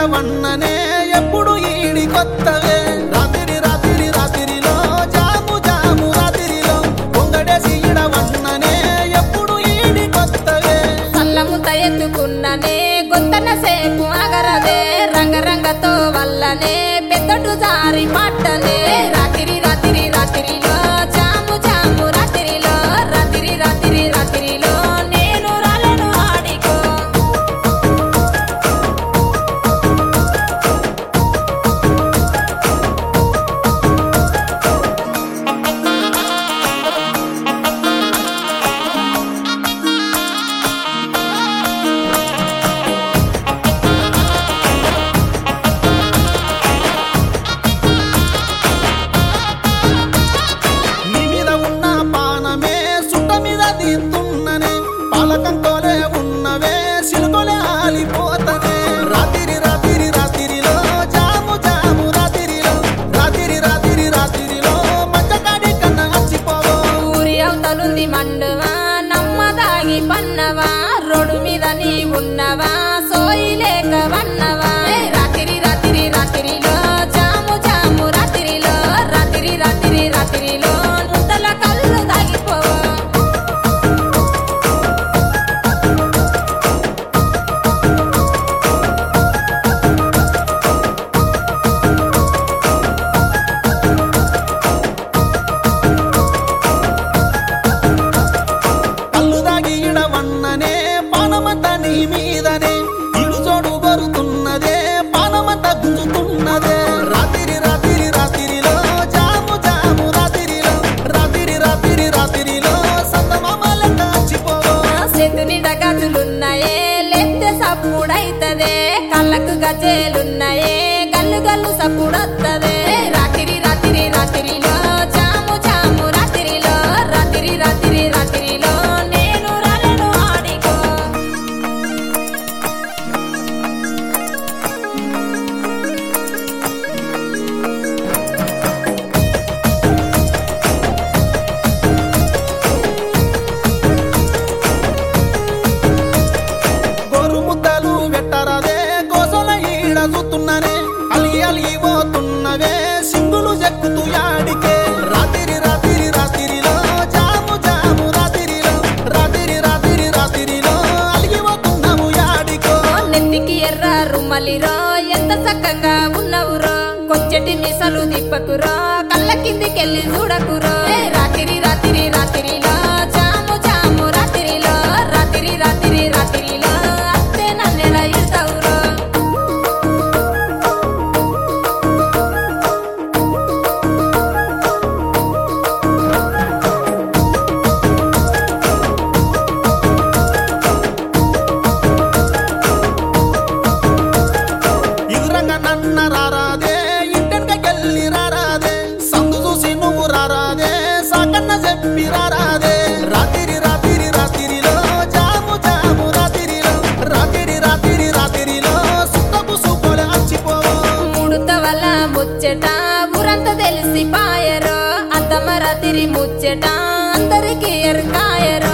వన్ననే ఎప్పుడు ఈడి కొత్తవే రాత్రి రాత్రి రాత్రిలో జాము జాము రాత్రిలో పొంగడేసి ఈడ వన్ననే ఎప్పుడు ఈడి కొత్తవే సల్లముత ఎత్తుకున్ననే గొంతన సేపు అగరదే రంగరంగతో వల్లనే పెద్దటు జారి పట్టనే రాత్రి రాత్రి రాత్రిలో జాము జాము రాత్రిలో రాత్రి రాత్రి రాత్రిలో నేను రాలను ఆడికో నీ మీద ఉన్న పానమే సుట్ట మీద తీస్తున్ననే పాలకంతోనే ఉన్నవే సిలుకొలే ఆలిపోతనే రాత్రి రాత్రి రాత్రిలో జాము జాము రాత్రిలో రాత్రి రాత్రి రాత్రిలో మంచకాడి కన్నా వచ్చిపోవో ఊరి అవతలుంది మండువా నమ్మదాగి పన్నవా రోడ్డు మీద నీ ఉన్నవా సోయి లేక వన్నవా ఏ రాత్రి రాత్రి రాత్రిలో జాము జాము రాత్రిలో రాత్రి రాత్రి రాత్రిలో నుద్దల కళ్ళు దాగిపోవా కళ్ళు దాగి ఇడవన్ననే పానమంతా నీ మీదనే ఇడు చోడు గొరుతున్నదే పానమంతా గుంజుతున్నదే రాత్రి రాత్రి రాత్రిలో జాము జాము రాత్రిలో రాత్రి రాత్రి రాత్రిలో సందమామలంట వచ్చిపోవో చేతుని డగాజులున్నాయే లెత్తే సప్పుడైతదే కళ్ళకు గజేలున్నాయే గల్లు గల్లు సప్పుడొత్తదే రాత్రి రాత్రి రాత్రిలో జాము జాము రాత్రిలో రాత్రి రాత్రి రాత్రిలో నేను రాలను ఆడికో గోరు ముద్దలు పెట్టరాదే గోసల ఈడ చూస్తున్ననే అలి అలి పోతున్నవే సింగులు చెక్కుతూ యాడికే రాత్రి రాత్రి రాత్రిలో జాము జాము రాత్రిలో రాత్రి రాత్రి రాత్రిలో అలిగిపోతున్నాము యాడికో నెత్తికి ఎర్ర రుమ్మలిరో ఎంత చక్కగా ఉన్నవురో కొంచెటి మిసలు దిప్పకురో కళ్ళ కిందికెళ్ళి చూడకురో ఏ రాత్రి రాత్రి రాత్రిలో జాము జాము రాత్రిలో రాత్రి రాత్రి రాత్రిలో అత్తే నన్నెల ఇడతావురో ఎదురంగా నన్న రారాదే ఇంటెనకెళ్ళి రారాదే సందు చూసి నువ్వు రారాదే సాకన్న చెప్పి రారాదే రాత్రి రాత్రి రాత్రిలో జాము జాము రాత్రిలో రాత్రి రాత్రి రాత్రిలో సుత్తపు సుబ్బలు అచ్చిపోవో ముడత వల్ల ముచ్చట ఊరంతా తెలిసి పాయరో అద్దమ రాత్రి ముచ్చట అందరికి ఎరకాయరో